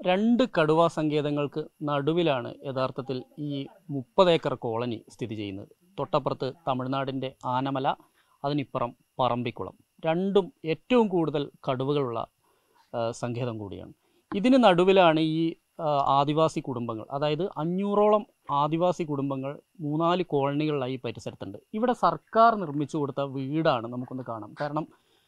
രണ്ട് കടുവാ സങ്കേതങ്ങൾക്ക് നടുവിലാണ് യഥാർത്ഥത്തിൽ ഈ മുപ്പത് ഏക്കർ കോളനി സ്ഥിതി ചെയ്യുന്നത് തൊട്ടപ്പുറത്ത് തമിഴ്നാടിൻ്റെ ആനമല അതിനിപ്പുറം പറമ്പിക്കുളം രണ്ടും ഏറ്റവും കൂടുതൽ കടുവകളുള്ള ആ, സങ്കേതം കൂടിയാണ് ഇതിന് നടുവിലാണ് ഈ ആ, ആദിവാസി കുടുംബങ്ങൾ അതായത് അഞ്ഞൂറോളം ആദിവാസി കുടുംബങ്ങൾ മൂന്നാല് കോളനികളിലായി ഈ പരിസരത്തുണ്ട് ഇവിടെ സർക്കാർ നിർമ്മിച്ചു കൊടുത്ത വീടാണ് നമുക്കൊന്ന് കാണാം കാരണം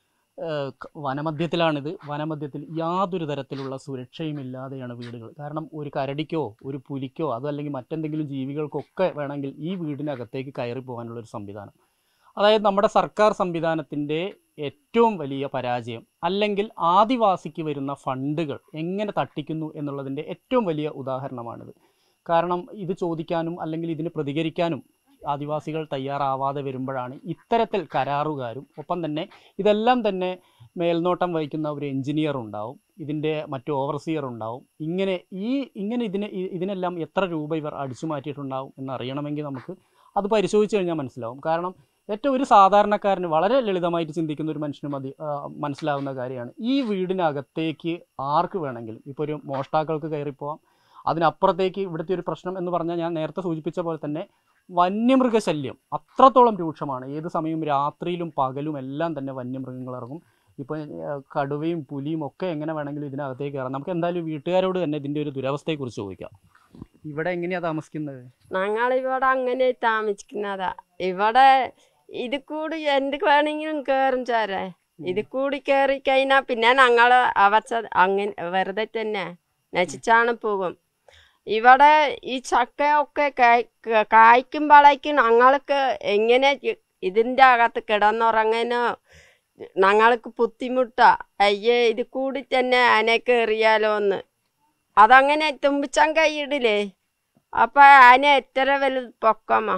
ഏഹ് ക- വനമധ്യത്തിലാണിത് വനമധ്യത്തിൽ യാതൊരു തരത്തിലുള്ള സുരക്ഷയും ഇല്ലാതെയാണ് വീടുകൾ കാരണം ഒരു കരടിക്കോ ഒരു പുലിക്കോ അതല്ലെങ്കിൽ മറ്റെന്തെങ്കിലും ജീവികൾക്കൊക്കെ വേണമെങ്കിൽ ഈ വീടിനകത്തേക്ക് കയറി പോകാനുള്ള ഒരു സംവിധാനം അതായത് നമ്മുടെ സർക്കാർ സംവിധാനത്തിൻ്റെ ഏറ്റവും വലിയ പരാജയം അല്ലെങ്കിൽ ആദിവാസിക്ക് വരുന്ന ഫണ്ടുകൾ എങ്ങനെ തട്ടിക്കുന്നു എന്നുള്ളതിൻ്റെ ഏറ്റവും വലിയ ഉദാഹരണമാണിത് കാരണം ഇത് ചോദിക്കാനും അല്ലെങ്കിൽ ഇതിന് പ്രതികരിക്കാനും ആദിവാസികൾ തയ്യാറാവാതെ വരുമ്പോഴാണ് ഇത്തരത്തിൽ കരാറുകാരും ഒപ്പം തന്നെ ഇതെല്ലാം തന്നെ മേൽനോട്ടം വഹിക്കുന്ന ഒരു എഞ്ചിനീയർ ഉണ്ടാവും ഇതിൻ്റെ മറ്റു ഓവർസിയർ ഉണ്ടാവും ഇങ്ങനെ ഈ ഇങ്ങനെ ഇതിന് ഇ- ഇതിനെല്ലാം എത്ര രൂപ ഇവർ അടിച്ചു മാറ്റിയിട്ടുണ്ടാവും എന്നറിയണമെങ്കിൽ നമുക്ക് അത് പരിശോധിച്ച് കഴിഞ്ഞാൽ മനസ്സിലാവും കാരണം ഏറ്റവും ഒരു സാധാരണക്കാരന് വളരെ ലളിതമായിട്ട് ചിന്തിക്കുന്ന ഒരു മനുഷ്യന് മതി ആ, മനസ്സിലാവുന്ന കാര്യമാണ് ഈ വീടിനകത്തേക്ക് ആർക്ക് വേണമെങ്കിലും ഇപ്പോൾ ഒരു മോഷ്ടാക്കൾക്ക് കയറിപ്പോവാം അതിനപ്പുറത്തേക്ക് ഇവിടുത്തെ ഒരു പ്രശ്നം എന്ന് പറഞ്ഞാൽ ഞാൻ നേരത്തെ സൂചിപ്പിച്ച പോലെ തന്നെ വന്യമൃഗശല്യം അത്രത്തോളം രൂക്ഷമാണ് ഏത് സമയവും രാത്രിയിലും പകലും എല്ലാം തന്നെ വന്യമൃഗങ്ങൾ ഇറങ്ങും ഇപ്പോൾ കടുവയും പുലിയും ഒക്കെ എങ്ങനെ വേണമെങ്കിലും ഇതിനകത്തേക്ക് കയറാം നമുക്ക് എന്തായാലും വീട്ടുകാരോട് തന്നെ ഇതിൻ്റെ ഒരു ദുരവസ്ഥയെക്കുറിച്ച് ചോദിക്കാം ഇവിടെ എങ്ങനെയാണ് താമസിക്കുന്നത് ഞങ്ങളിവിടെ അങ്ങനെ താമസിക്കുന്നതാ ഇവിടെ ഇത് കൂടി എന്ത് വേണമെങ്കിലും കയറും സാറേ ഇത് കൂടി കയറി കഴിഞ്ഞാൽ പിന്നെ ഞങ്ങൾ അവസ്ഥ അങ്ങനെ വെറുതെ തന്നെ നശിച്ചാണ് പോകും ഇവിടെ ഈ ചക്കയൊക്കെ കായ്- ക- കായ്ക്കുമ്പോഴേക്കും ഞങ്ങൾക്ക് എങ്ങനെ ഇ- ഇതിൻ്റെ അകത്ത് കിടന്നുറങ്ങാനോ ഞങ്ങൾക്ക് ബുദ്ധിമുട്ടാ അയ്യേ ഇത് കൂടി തന്നെ അനെ കയറിയാലോ എന്ന് അതങ്ങനെ തുമ്പിച്ചാൻ കൈയിടില്ലേ അപ്പൊ അതിന് എത്ര വലുത് പൊക്കമാ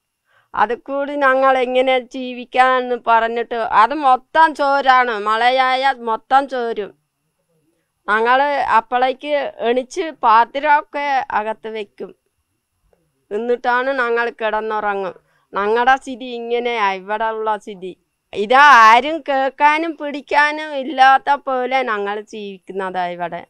അത് കൂടി ഞങ്ങൾ എങ്ങനെ ജീവിക്കാന്ന് പറഞ്ഞിട്ട് അത് മൊത്തം ചോരാണ് മഴയായാൽ മൊത്തം ചോരും ഞങ്ങൾ അപ്പോഴേക്ക് എണിച്ച് പാത്തിരമൊക്കെ അകത്ത് വെക്കും എന്നിട്ടാണ് ഞങ്ങൾ കിടന്നുറങ്ങും ഞങ്ങളുടെ സ്ഥിതി ഇങ്ങനെയാ ഇവിടെ ഉള്ള സ്ഥിതി ഇതാ ആരും കേൾക്കാനും പിടിക്കാനും ഇല്ലാത്ത പോലെ ഞങ്ങൾ ജീവിക്കുന്നതാ ഇവിടെ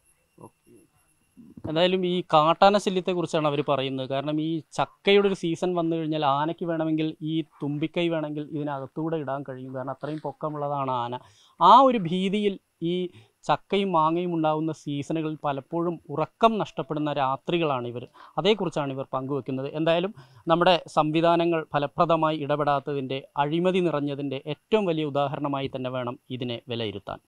എന്തായാലും ഈ കാട്ടാന ശല്യത്തെക്കുറിച്ചാണ് അവർ പറയുന്നത് കാരണം ഈ ചക്കയുടെ ഒരു സീസൺ വന്നു കഴിഞ്ഞാൽ ആനയ്ക്ക് വേണമെങ്കിൽ ഈ തുമ്പിക്കൈ വേണമെങ്കിൽ ഇതിനകത്തൂടെ ഇടാൻ കഴിയും കാരണം അത്രയും പൊക്കമുള്ളതാണ് ആന ആ ഒരു ഭീതിയിൽ ഈ ചക്കയും മാങ്ങയും ഉണ്ടാകുന്ന സീസണുകളിൽ പലപ്പോഴും ഉറക്കം നഷ്ടപ്പെടുന്ന രാത്രികളാണ് ഇവർ അതേക്കുറിച്ചാണ് ഇവർ പങ്കുവെക്കുന്നത് എന്തായാലും നമ്മുടെ സംവിധാനങ്ങൾ ഫലപ്രദമായി ഇടപെടാത്തതിൻ്റെ അഴിമതി നിറഞ്ഞതിൻ്റെ ഏറ്റവും വലിയ ഉദാഹരണമായി തന്നെ വേണം ഇതിനെ വിലയിരുത്താൻ